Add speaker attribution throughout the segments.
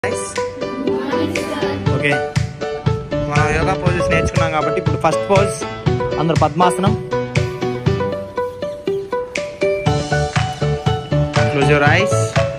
Speaker 1: okay మనం yoga poses నేర్చుకున్నాం కాబట్టి ఇప్పుడు ఫస్ట్ పోజ్ అందరు పద్మాసనం క్లోజ్ యువర్ ఐస్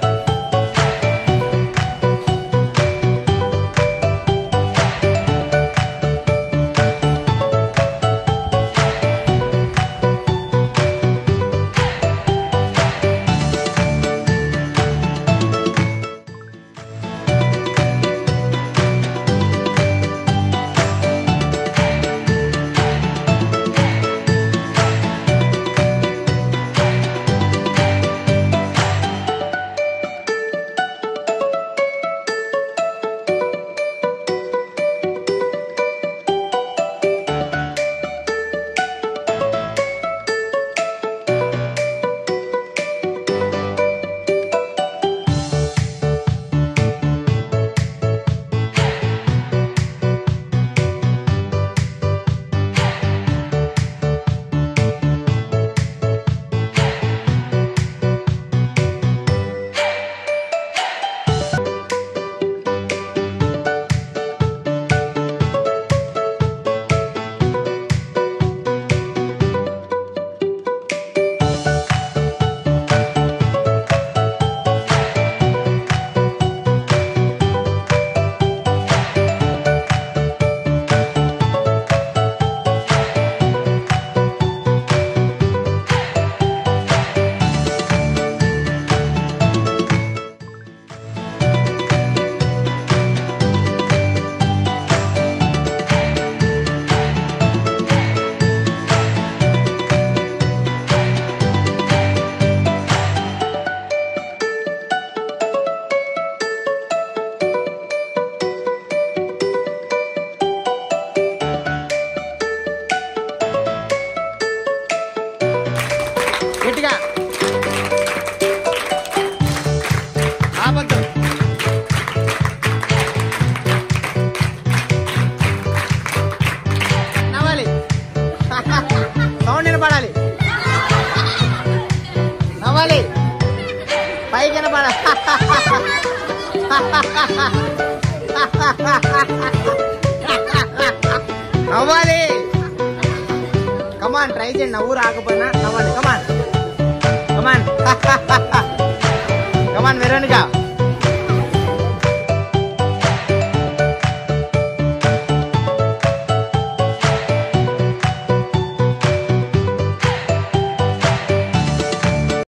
Speaker 1: గట్టిగా ఆపద్దు నవ్వాలి సౌండ్ వినపడాలి నవ్వాలి పైకి వినపడ నవ్వాలి కమాన్ ట్రై చేయండి నవ్వు రాకపోయినా నవ్వండి కమాన్ కమాన్ కమాన్ వెరోనికా